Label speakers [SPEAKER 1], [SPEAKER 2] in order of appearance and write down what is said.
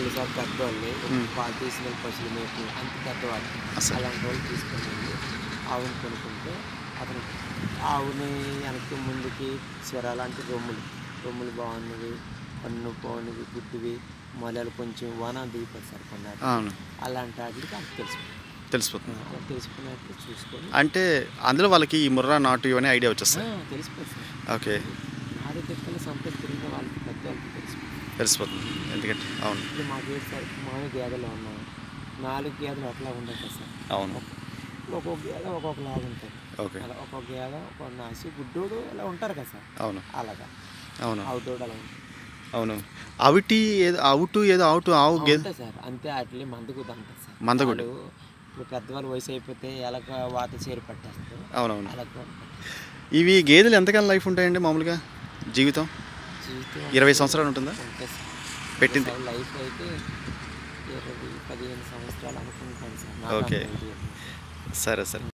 [SPEAKER 1] వాళ్ళు సార్ పెద్దవాళ్ళు
[SPEAKER 2] మ్మ్.
[SPEAKER 1] వాళ్ళు తీసిన పశువులు మేపు అంత పెద్దవాళ్ళు
[SPEAKER 2] అసలు.
[SPEAKER 1] అలాంటి వాళ్ళు తీసుకుని వెళ్ళి ఆవుని కొనుక్కుంటే అతను ఆవుని వెనక్కి ముందుకి సిర లాంటి రొమ్ములు రొమ్ములు బాగున్నవి పన్ను పోనివి గుడ్డివి మొలలు కొంచెం వాన దిగిపోతుంది సార్ కొన్నారు
[SPEAKER 2] అవును
[SPEAKER 1] అలాంటి వాటికి అంత తెలుసు
[SPEAKER 2] తెలిసిపోతుంది
[SPEAKER 1] తెలుసుకున్నట్టు చూసుకొని
[SPEAKER 2] అంటే అందులో వాళ్ళకి ఈ ముర్రా నాటు ఇవన్నీ ఐడియా వచ్చేస్తాయి
[SPEAKER 1] ఆ, తెలిసిపోతుంది సార్
[SPEAKER 2] ఓకే
[SPEAKER 1] నాది తిక్కల సంపద తిరిగిన వాళ్ళకి పెద్ద వాళ్ళకి తెలిసిపోతుంది
[SPEAKER 2] తెలిసిపోతుంది ఎందుకంటే అవును
[SPEAKER 1] ఇప్పుడు మాకు ఏంటి సార్ మామూలు గేదెలు ఉన్నాయి నాలుగు గేదెలు అట్లా ఉండవు కదా సార్
[SPEAKER 2] అవును
[SPEAKER 1] ఒక్కొక్క గేదె ఒక్కొక్క లాగా ఉంటుంది
[SPEAKER 2] ఓకే
[SPEAKER 1] అలా ఒక్కొక్క గేదె ఒక నాసి గుడ్డోడు ఇలా ఉంటారు కదా సార్
[SPEAKER 2] అవును
[SPEAKER 1] అలాగా
[SPEAKER 2] అవును
[SPEAKER 1] అవుటోడు అలా ఉంటుంది
[SPEAKER 2] అవును అవిటి ఏదో అవుటు ఏదో అవుటు ఆవు
[SPEAKER 1] ఆ,
[SPEAKER 2] గేదె
[SPEAKER 1] ఉంటాయి సార్ అంతే అట్లే మందగుడ్డు అంటారు సార్
[SPEAKER 2] మందగుడ్డు.
[SPEAKER 1] వాళ్ళు ఇప్పుడు పెద్దవాళ్ళు వయసు అయిపోతే ఎలాగ వాత చేరి పట్టేస్తారు
[SPEAKER 2] అవునవును
[SPEAKER 1] అలాగ
[SPEAKER 2] ఇవి గేదెలు ఎంతకాలం లైఫ్ ఉంటాయండి మామూలుగా జీవితం
[SPEAKER 1] జీవితం
[SPEAKER 2] ఇరవై సంవత్సరాలు ఉంటుందా
[SPEAKER 1] ఉంటుంది సార్
[SPEAKER 2] పెట్టింది
[SPEAKER 1] ఒకసారి లైఫ్ అయితే ఇరవై పదిహేను సంవత్సరాలు అనుకుంటాను సార్ నాకు
[SPEAKER 2] ఓకే.
[SPEAKER 1] అంత idea లేదు.
[SPEAKER 2] సరే సరే